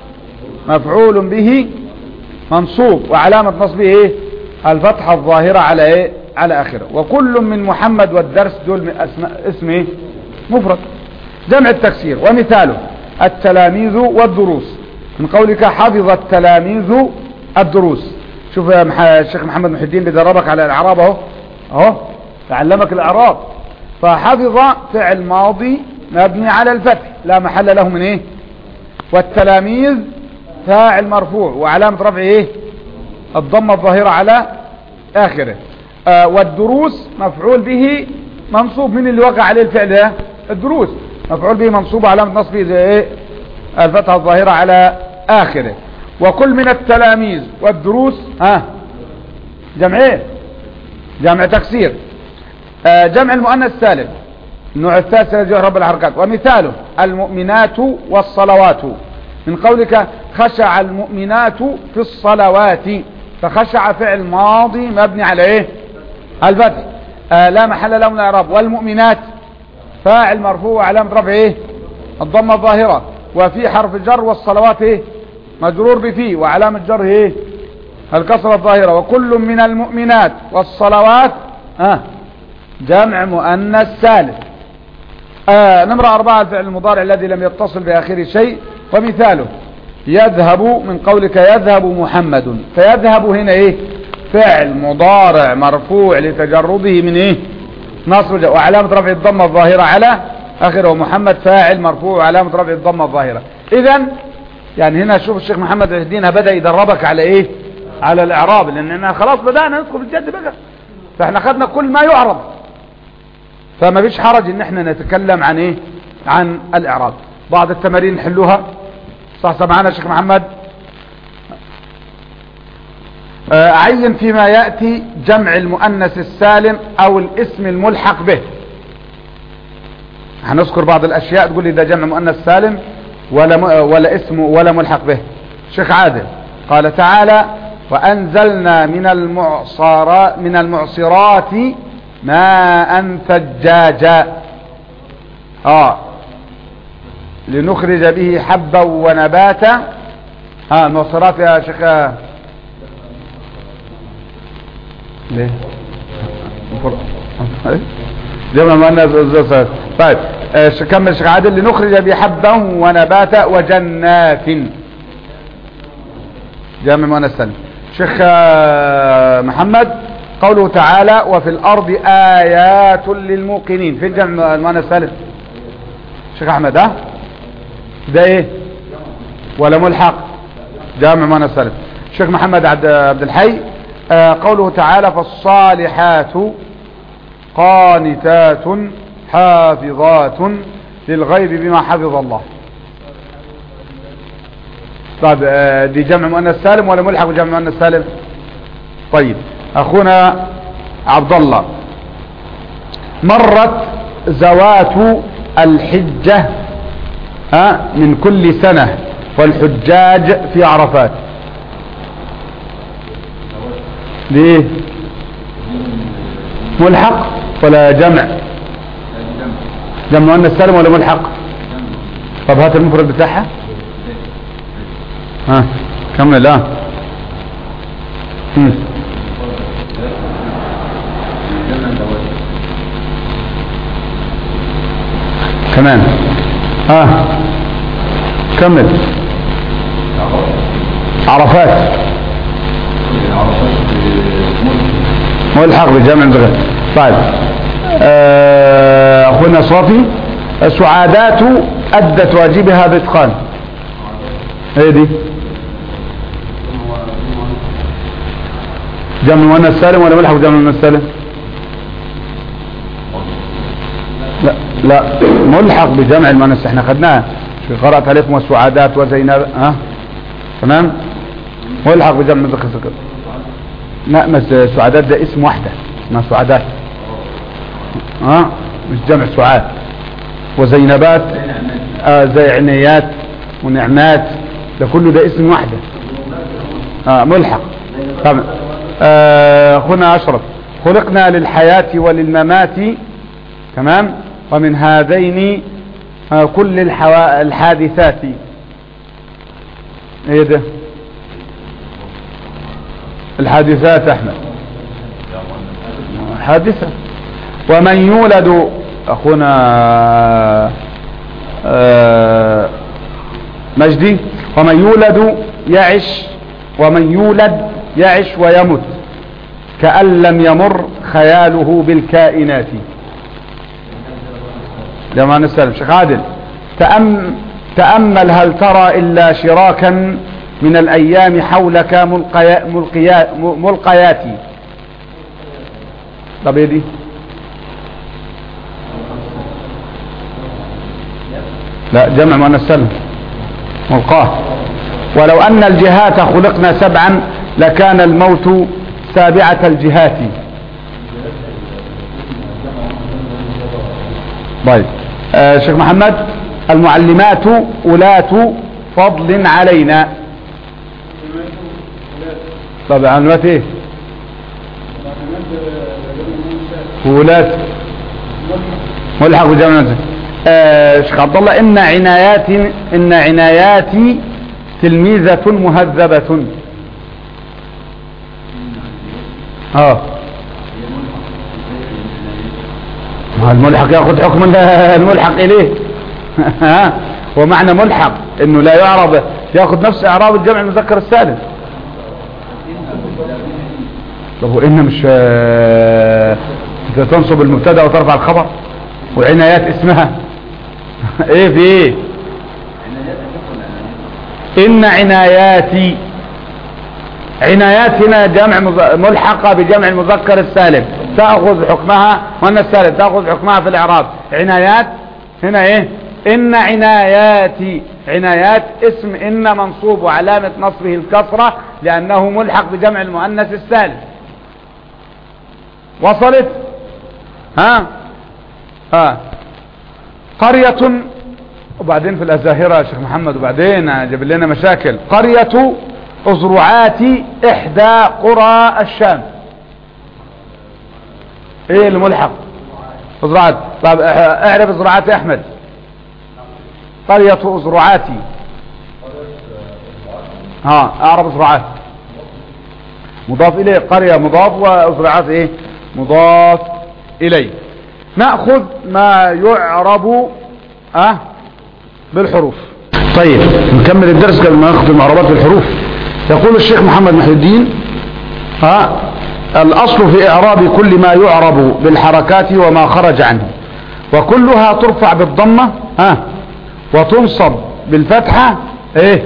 مفعول به منصوب وعلامة نصبه ايه الفتحة الظاهرة على ايه على اخره وكل من محمد والدرس دول من اسماء اسم ايه مفرد جمع التكسير ومثاله التلاميذ والدروس من قولك حفظ التلاميذ الدروس شوف يا مح... الشيخ محمد محي الدين بيدربك على الاعراب اهو اهو تعلمك الاعراب فحفظ فعل ماضي مبني على الفتح لا محل له من ايه والتلاميذ فاعل مرفوع وعلامة رفعه ايه الضمة الظاهرة على اخره آه والدروس مفعول به منصوب من اللي وقع عليه الفعل ده الدروس مفعول به منصوب علامة نصبه زي ايه الفتحة الظاهرة على اخره وكل من التلاميذ والدروس ها جمع ايه جمع تكسير آه جمع المؤنث السالم النوع الثالث الذي يعرب الحركات ومثاله المؤمنات والصلوات من قولك خشع المؤمنات في الصلوات فخشع فعل ماضي مبني على ايه الفتح آه لا محل له من الاعراب والمؤمنات فاعل مرفوع علامه رفع ايه الضمه الظاهره وفي حرف جر والصلوات ايه مجرور بفي وعلامه جر ايه الكسره الظاهره وكل من المؤمنات والصلوات آه جمع مؤنث سالم آه نمرة أربعة الفعل المضارع الذي لم يتصل بآخره شيء ومثاله يذهب من قولك يذهب محمد فيذهب هنا ايه فعل مضارع مرفوع لتجرده من ايه نصب وعلامة رفع الضمة الظاهرة على اخره محمد فاعل مرفوع وعلامة رفع الضمة الظاهرة اذا يعني هنا شوف الشيخ محمد الدين بدأ يدربك على ايه على الاعراب لاننا خلاص بدأنا ندخل الجد بقى فاحنا خدنا كل ما يعرب فما فيش حرج ان احنا نتكلم عن ايه عن الاعراب بعض التمارين نحلوها صح سمعنا شيخ محمد آه، عين فيما يأتي جمع المؤنث السالم او الاسم الملحق به هنذكر بعض الاشياء تقول لي ده جمع مؤنث سالم ولا ولا اسم ولا ملحق به شيخ عادل قال تعالى وانزلنا من المعصرات من المعصرات ماء ثجاجا اه لنخرج به حبا ونباتا اه المعصرات يا شيخ ليه جمع مؤنث طيب آه كمل شيخ عادل لنخرج به حبا ونباتا وجنات جمع مؤنث سالم شيخ محمد قوله تعالى وفي الارض ايات للموقنين فين جمع المؤنث السالم شيخ احمد ها ده ايه ولا ملحق جامع مؤنث السالم شيخ محمد عبد عبد الحي آه قوله تعالى فالصالحات قانتات حافظات للغيب بما حفظ الله طيب آه دي جمع مؤنث سالم ولا ملحق بجمع مؤنث سالم طيب اخونا عبد الله مرت زوات الحجة آه من كل سنة والحجاج في عرفات ليه ملحق ولا جمع جمع مؤنث سالم ولا ملحق طب هات المفرد بتاعها ها كمل لا مم. كمان ها كمل عرفات ملحق بجمع بغير طيب آه، اخونا صافي سعادات ادت واجبها باتقان هي دي جمع مؤنث سالم ولا ملحق جمع مؤنث سالم لا لا ملحق بجمع المؤنث احنا خدناها في قرأت عليكم والسعادات وزينب ها تمام ملحق بجمع المذكر لا بس سعادات ده اسم واحدة اسمها سعادات ها مش جمع سعاد وزينبات آه زي عنايات ونعمات ده كله ده اسم واحدة آه ملحق طبعا آه اخونا اشرف خلقنا للحياة وللممات تمام ومن هذين آه كل الحوا... الحادثات ايه ده الحادثات احمد حادثة ومن يولد اخونا آه مجدي ومن يولد يعش ومن يولد يعش ويمت كأن لم يمر خياله بالكائنات جماعة نسلم شيخ عادل تأم تأمل هل ترى إلا شراكا من الأيام حولك ملقيا ملقيا ملقيات طب دي لا جمع مؤنث سلم ملقاه ولو أن الجهات خلقنا سبعا لكان الموت سابعة الجهات طيب آه شيخ محمد المعلمات ولاة فضل علينا طب علامات ايه ولاة ملحق بجمع آه شيخ عبد الله ان عنايات ان عناياتي تلميذة مهذبة اه ما الملحق ياخذ حكم الملحق اليه ها ومعنى ملحق انه لا يعرب ياخذ نفس اعراب الجمع المذكر السالم طب وإن مش آه، تنصب المبتدا وترفع الخبر وعنايات اسمها ايه في ايه ان عناياتي عنايات هنا جمع ملحقة بجمع المذكر السالم تأخذ حكمها وأن السالم تأخذ حكمها في الإعراب عنايات هنا ايه إن عناياتي عنايات اسم إن منصوب وعلامة نصبه الكسرة لأنه ملحق بجمع المؤنث السالم وصلت ها ها قرية وبعدين في الأزاهرة يا شيخ محمد وبعدين جاب لنا مشاكل قرية أزرعات إحدى قرى الشام ايه الملحق أزرعات طيب اعرف أزرعات أحمد قرية أزرعاتي ها أعرف أزرعات مضاف إليه قرية مضاف وأزرعات إيه مضاف إليه نأخذ ما يعرب أه بالحروف طيب نكمل الدرس قبل ما ناخذ المعربات بالحروف يقول الشيخ محمد محي الدين ها الأصل في إعراب كل ما يعرب بالحركات وما خرج عنه وكلها ترفع بالضمة ها وتنصب بالفتحة ايه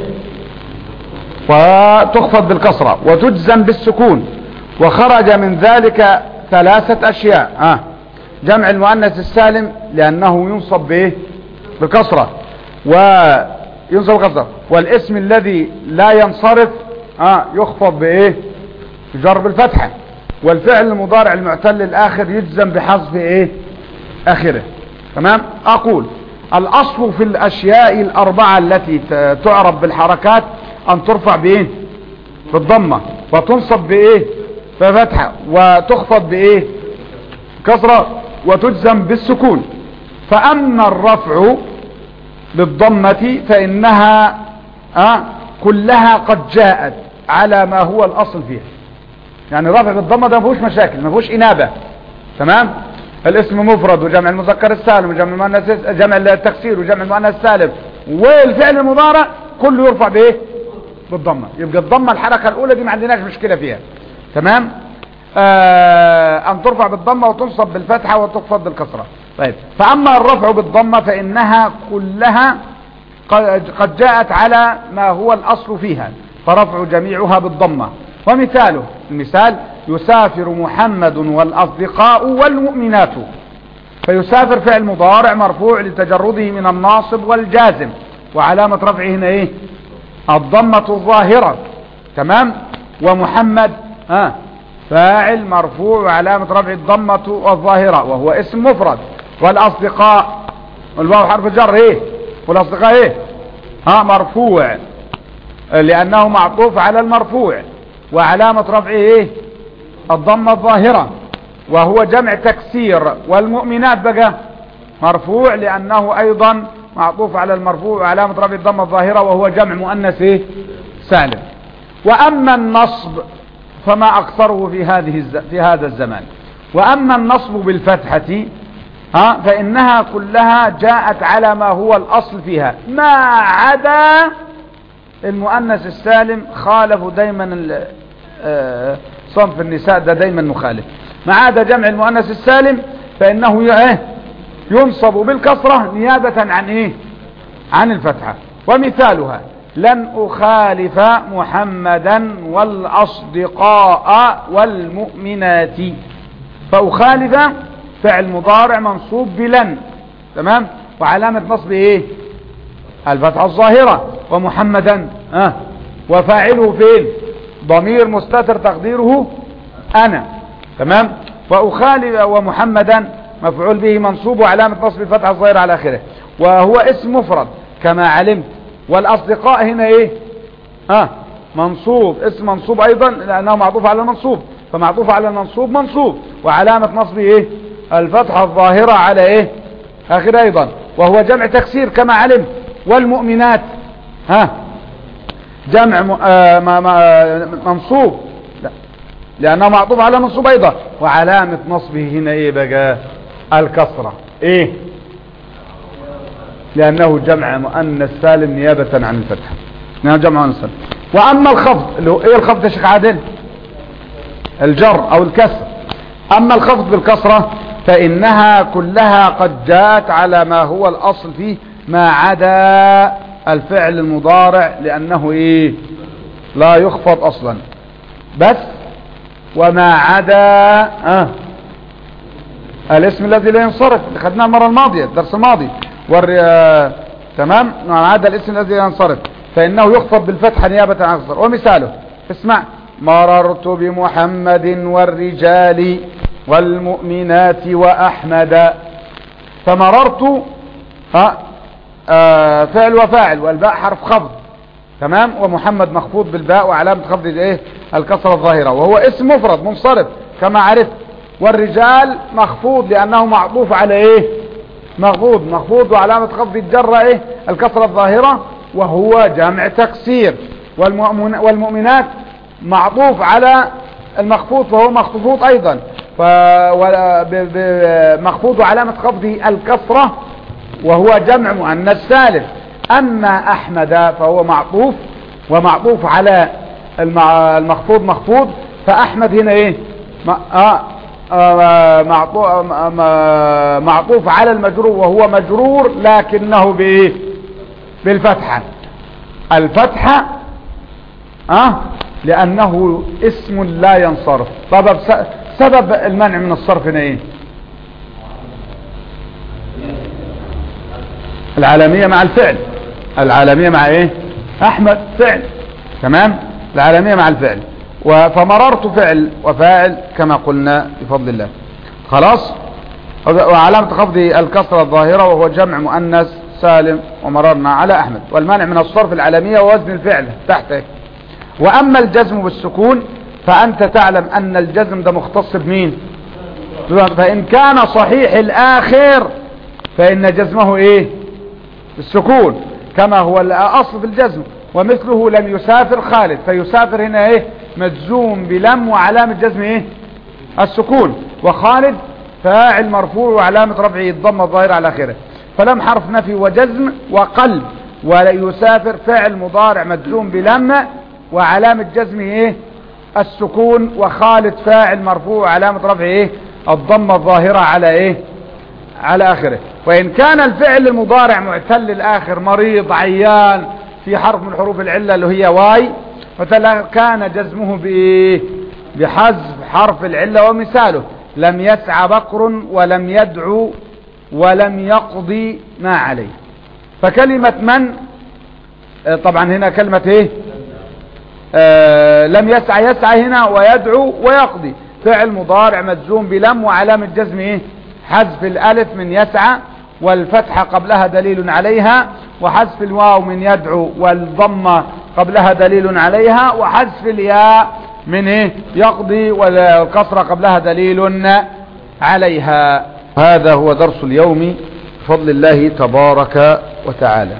وتخفض بالكسرة وتجزم بالسكون وخرج من ذلك ثلاثة أشياء ها جمع المؤنث السالم لأنه ينصب بايه بكسرة وينصب بكسرة والاسم الذي لا ينصرف ها يخفض بايه جر بالفتحة والفعل المضارع المعتل الآخر يجزم بحذف ايه آخره تمام أقول الأصل في الأشياء الأربعة التي تعرب بالحركات أن ترفع بإيه بالضمة وتنصب بإيه بفتحة وتخفض بإيه كسرة وتجزم بالسكون فأما الرفع بالضمة فإنها أه كلها قد جاءت على ما هو الأصل فيها يعني الرفع بالضمة ده ما فيهوش مشاكل ما فيهوش إنابة تمام الاسم مفرد وجمع المذكر السالم وجمع المؤنث جمع التكسير وجمع المؤنث السالم والفعل المضارع كله يرفع بايه بالضمه يبقى الضمه الحركه الاولى دي ما عندناش مشكله فيها تمام آه ان ترفع بالضمه وتنصب بالفتحه وتخفض بالكسره طيب فاما الرفع بالضمه فانها كلها قد جاءت على ما هو الاصل فيها فرفع جميعها بالضمه ومثاله المثال يسافر محمد والأصدقاء والمؤمنات فيسافر فعل مضارع مرفوع لتجرده من الناصب والجازم وعلامة رفعه هنا ايه الضمة الظاهرة تمام ومحمد ها فاعل مرفوع وعلامة رفع الضمة الظاهرة وهو اسم مفرد والأصدقاء والواو حرف جر ايه والأصدقاء ايه ها مرفوع لأنه معطوف على المرفوع وعلامة رفعه ايه الضمة الظاهرة وهو جمع تكسير والمؤمنات بقى مرفوع لأنه أيضا معطوف على المرفوع وعلامة رفع الضمة الظاهرة وهو جمع مؤنث ايه سالم وأما النصب فما أكثره في هذه الز... في هذا الزمان وأما النصب بالفتحة ها فإنها كلها جاءت على ما هو الأصل فيها ما عدا المؤنث السالم خالفوا دايما آه، صنف النساء ده دايما مخالف ما عدا جمع المؤنث السالم فإنه ايه ينصب بالكسرة نيابة عن ايه عن الفتحة ومثالها لن أخالف محمدا والأصدقاء والمؤمنات فأخالف فعل مضارع منصوب بلن تمام وعلامة نصب ايه الفتحة الظاهرة ومحمدا اه وفاعله فين ضمير مستتر تقديره انا تمام واخالف ومحمدا مفعول به منصوب وعلامة نصب الفتحة الظاهرة على اخره وهو اسم مفرد كما علمت والاصدقاء هنا ايه ها آه منصوب اسم منصوب ايضا لانه معطوف على المنصوب فمعطوف على المنصوب منصوب وعلامة نصبه ايه الفتحة الظاهرة على ايه اخر ايضا وهو جمع تكسير كما علمت والمؤمنات ها جمع آه منصوب لا لأنه معطوف على منصوب أيضا وعلامة نصبه هنا إيه بقى الكسرة ايه لانه جمع مؤنث سالم نيابة عن الفتح لانه جمع مؤنث سالم واما الخفض اللي هو ايه الخفض يا شيخ عادل الجر او الكسر اما الخفض بالكسرة فانها كلها قد جاءت على ما هو الاصل فيه ما عدا الفعل المضارع لانه ايه لا يخفض اصلا بس وما عدا آه الاسم الذي لا ينصرف اللي خدناه المرة الماضية الدرس الماضي والر... آه... تمام وما عدا الاسم الذي لا ينصرف فإنه يخفض بالفتحة نيابة عن الصرف ومثاله اسمع مررت بمحمد والرجال والمؤمنات وأحمد فمررت ها آه فعل وفاعل والباء حرف خفض تمام ومحمد مخفوض بالباء وعلامة خفض ايه الكسرة الظاهرة وهو اسم مفرد منصرف كما عرفت والرجال مخفوض لأنه معطوف على ايه مخفوض مخفوض وعلامة خفض الجرة ايه الكسرة الظاهرة وهو جمع تكسير والمؤمن والمؤمنات معطوف على المخفوض فهو مخفوض ايضا مخفوض وعلامة خفضه الكسرة وهو جمع مؤنث سالم اما احمد فهو معطوف ومعطوف على المخفوض مخفوض فاحمد هنا ايه آه آه معطوف على المجرور وهو مجرور لكنه بايه بالفتحة الفتحة اه لانه اسم لا ينصرف سبب سبب المنع من الصرف هنا ايه العالمية مع الفعل العالمية مع ايه احمد فعل تمام العالمية مع الفعل فمررت فعل وفاعل كما قلنا بفضل الله خلاص وعلامة خفض الكسرة الظاهرة وهو جمع مؤنث سالم ومررنا على احمد والمانع من الصرف العالمية ووزن الفعل تحته واما الجزم بالسكون فانت تعلم ان الجزم ده مختص بمين فان كان صحيح الاخر فان جزمه ايه السكون كما هو الاصل في الجزم ومثله لم يسافر خالد فيسافر هنا ايه مجزوم بلم وعلامة جزم ايه السكون وخالد فاعل مرفوع وعلامة رفعه الضمة الظاهرة على اخره فلم حرف نفي وجزم وقلب ولا يسافر فعل مضارع مجزوم بلم وعلامة جزمه ايه السكون وخالد فاعل مرفوع وعلامة رفعه ايه الضمة الظاهرة على ايه على اخره وان كان الفعل المضارع معتل الاخر مريض عيان في حرف من حروف العلة اللي هي واي كان جزمه بايه بحذف حرف العلة ومثاله لم يسعى بكر ولم يدعو ولم يقضي ما عليه فكلمة من طبعا هنا كلمة ايه آه لم يسعى يسعى هنا ويدعو ويقضي فعل مضارع مجزوم بلم وعلامة جزم ايه حذف الالف من يسعى والفتحة قبلها دليل عليها وحذف الواو من يدعو والضمة قبلها دليل عليها وحذف الياء من ايه يقضي والكسرة قبلها دليل عليها هذا هو درس اليوم بفضل الله تبارك وتعالى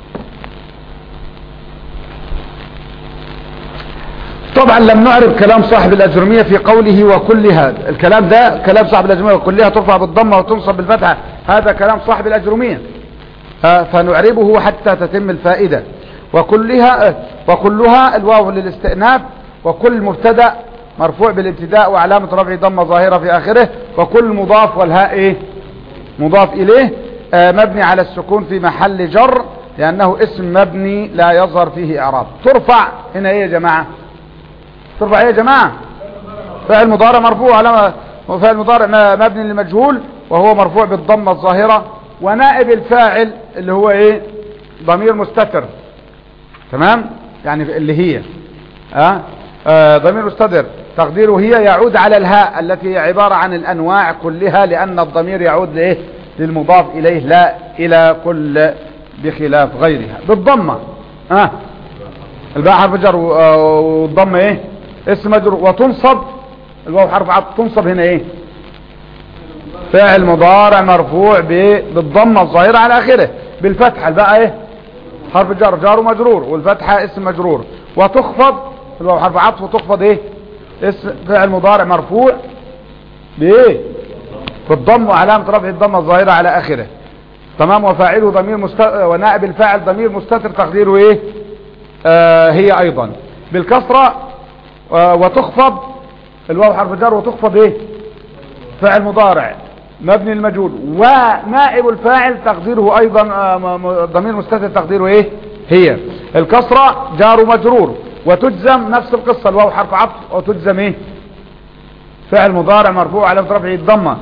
طبعا لم نعرف كلام صاحب الأجرمية في قوله وكلها الكلام ده كلام صاحب الأجرمية وكلها ترفع بالضمة وتنصب بالفتحة هذا كلام صاحب الأجرمية فنعربه حتى تتم الفائدة وكلها وكلها الواو للاستئناف وكل مبتدا مرفوع بالابتداء وعلامة رفع ضمة ظاهرة في آخره وكل مضاف والهاء إيه مضاف إليه آه مبني على السكون في محل جر لأنه اسم مبني لا يظهر فيه إعراب ترفع هنا إيه يا جماعة ترفع إيه يا جماعة فعل مضارع مرفوع علامة وفعل مضارع مبني للمجهول وهو مرفوع بالضمة الظاهرة ونائب الفاعل اللي هو إيه ضمير مستتر تمام يعني اللي هي أه؟ آه ضمير مستتر تقديره هي يعود على الهاء التي هي عبارة عن الأنواع كلها لأن الضمير يعود لإيه للمضاف إليه لا إلى كل بخلاف غيرها بالضمة ها آه. الباء حرف جر والضمة ايه اسم مجرور وتنصب الواو حرف عطف تنصب هنا ايه فعل مضارع مرفوع بالضمة الظاهرة على اخره بالفتحة الباء ايه حرف جر جار ومجرور والفتحة اسم مجرور وتخفض الواو حرف عطف وتخفض ايه اسم فعل مضارع مرفوع بايه بالضم وعلامة رفع الضمة الظاهرة على آخره تمام وفاعله ضمير مست... ونائب الفاعل ضمير مستتر تقديره ايه آه هي ايضا بالكسرة آه وتخفض الواو حرف جر وتخفض ايه فعل مضارع مبني المجهول ونائب الفاعل تقديره ايضا آه ضمير مستتر تقديره ايه هي الكسرة جار مجرور وتجزم نفس القصة الواو حرف عطف وتجزم ايه فعل مضارع مرفوع على رفعه الضمه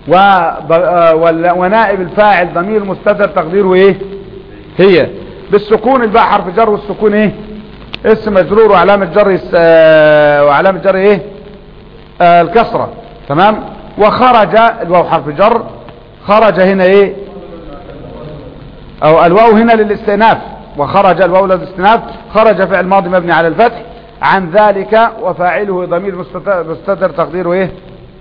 ونائب الفاعل ضمير مستتر تقديره ايه هي بالسكون الباء حرف جر والسكون ايه اسم مجرور وعلامة جر وعلامة جر ايه آه الكسرة تمام وخرج الواو حرف جر خرج هنا ايه او الواو هنا للاستئناف وخرج الواو للاستئناف خرج فعل ماضي مبني على الفتح عن ذلك وفاعله ضمير مستتر تقديره ايه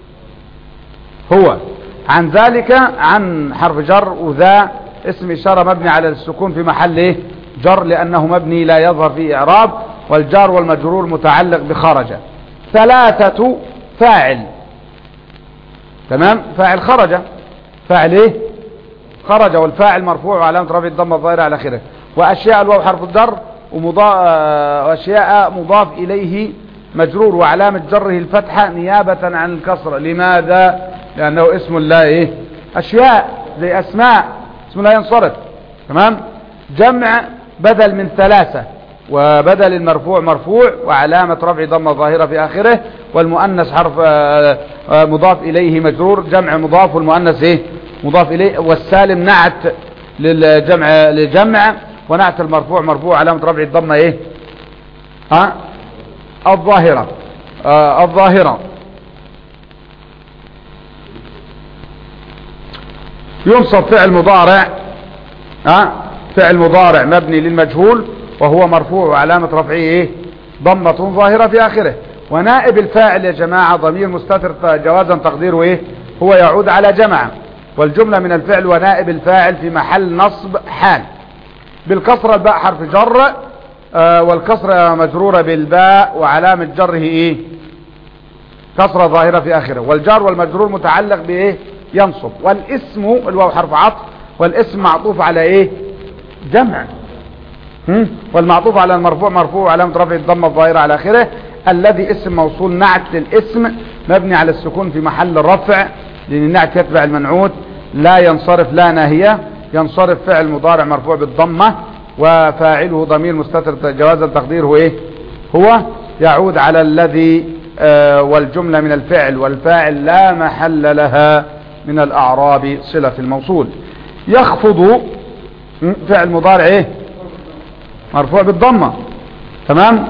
هو عن ذلك عن حرف جر وذا اسم إشارة مبني على السكون في محل إيه؟ جر لأنه مبني لا يظهر فيه إعراب والجار والمجرور متعلق بخرج ثلاثة فاعل تمام فاعل خرج فاعل ايه خرج والفاعل مرفوع وعلامة رفع الضمة الظاهرة على آخره وأشياء الواو حرف الجر وأشياء مضاف إليه مجرور وعلامة جره الفتحة نيابة عن الكسرة لماذا لأنه اسم لا إيه أشياء زي أسماء اسم لا ينصرف تمام جمع بدل من ثلاثة وبدل المرفوع مرفوع وعلامة رفع ضمة ظاهرة في آخره والمؤنث حرف مضاف إليه مجرور جمع مضاف والمؤنث إيه مضاف إليه والسالم نعت للجمع للجمع ونعت المرفوع مرفوع علامة رفع الضمة إيه ها الظاهرة آه الظاهرة ينصب فعل مضارع ها فعل مضارع مبني للمجهول وهو مرفوع وعلامة رفعه ايه ضمة ظاهرة في اخره ونائب الفاعل يا جماعة ضمير مستتر جوازا تقديره ايه هو يعود على جمع والجملة من الفعل ونائب الفاعل في محل نصب حال بالكسرة الباء حرف جر آه والكسرة مجرورة بالباء وعلامة جره ايه كسرة ظاهرة في اخره والجار والمجرور متعلق بايه ينصب والاسم الواو حرف عطف والاسم معطوف على ايه جمع والمعطوف على المرفوع مرفوع علامة رفع الضمة الظاهرة على اخره الذي اسم موصول نعت للاسم مبني على السكون في محل الرفع لان النعت يتبع المنعوت لا ينصرف لا ناهية ينصرف فعل مضارع مرفوع بالضمة وفاعله ضمير مستتر جوازا تقديره ايه هو يعود على الذي آه والجملة من الفعل والفاعل لا محل لها من الاعراب صلة الموصول يخفض فعل مضارع ايه مرفوع بالضمة تمام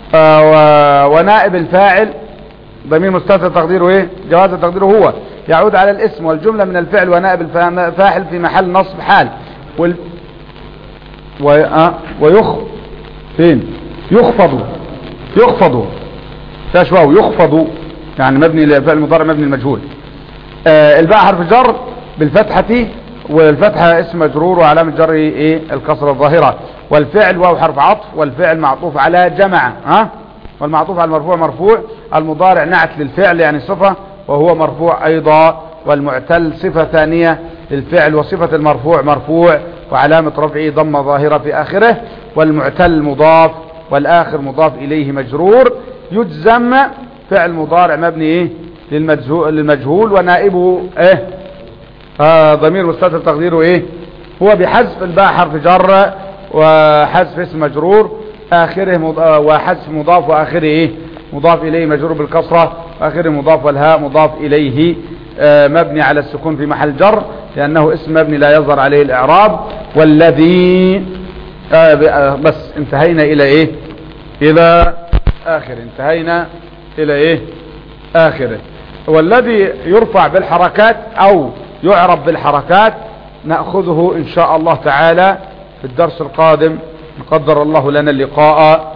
آه ونائب الفاعل ضمير مستتر تقديره ايه جواز تقديره هو يعود على الاسم والجملة من الفعل ونائب الفاعل في محل نصب حال وال... و... آه ويخ فين يخفض يخفض فاش واو يخفض يعني مبني لفعل مضارع مبني المجهول آه الباء حرف جر بالفتحة والفتحة اسم مجرور وعلامة جره ايه الكسرة الظاهرة والفعل واو حرف عطف والفعل معطوف على جمع ها والمعطوف على المرفوع مرفوع المضارع نعت للفعل يعني صفة وهو مرفوع ايضا والمعتل صفة ثانية للفعل وصفة المرفوع مرفوع وعلامة رفعه ضمة ظاهرة في اخره والمعتل مضاف والاخر مضاف اليه مجرور يجزم فعل مضارع مبني ايه للمجهول ونائبه ايه آه ضمير مستتر تقديره ايه هو بحذف الباء حرف جر وحذف اسم مجرور اخره مض... وحذف مضاف واخره ايه مضاف اليه مجرور بالكسره واخره مضاف والهاء مضاف اليه آه مبني على السكون في محل جر لانه اسم مبني لا يظهر عليه الاعراب والذي آه بس انتهينا الى ايه الى اخر انتهينا الى ايه اخره والذي يرفع بالحركات او يعرب بالحركات نأخذه إن شاء الله تعالى في الدرس القادم قدر الله لنا اللقاء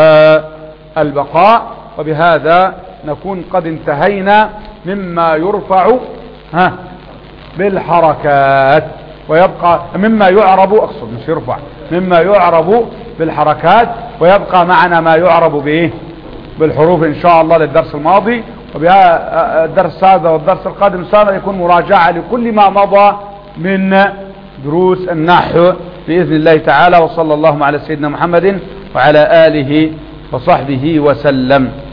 والبقاء وبهذا نكون قد انتهينا مما يرفع ها بالحركات ويبقى مما يعرب اقصد مش يرفع مما يعرب بالحركات ويبقى معنا ما يعرب بايه بالحروف ان شاء الله للدرس الماضي وبهذا الدرس هذا والدرس القادم إن شاء الله يكون مراجعة لكل ما مضى من دروس النحو بإذن الله تعالى وصلى الله على سيدنا محمد وعلى آله وصحبه وسلم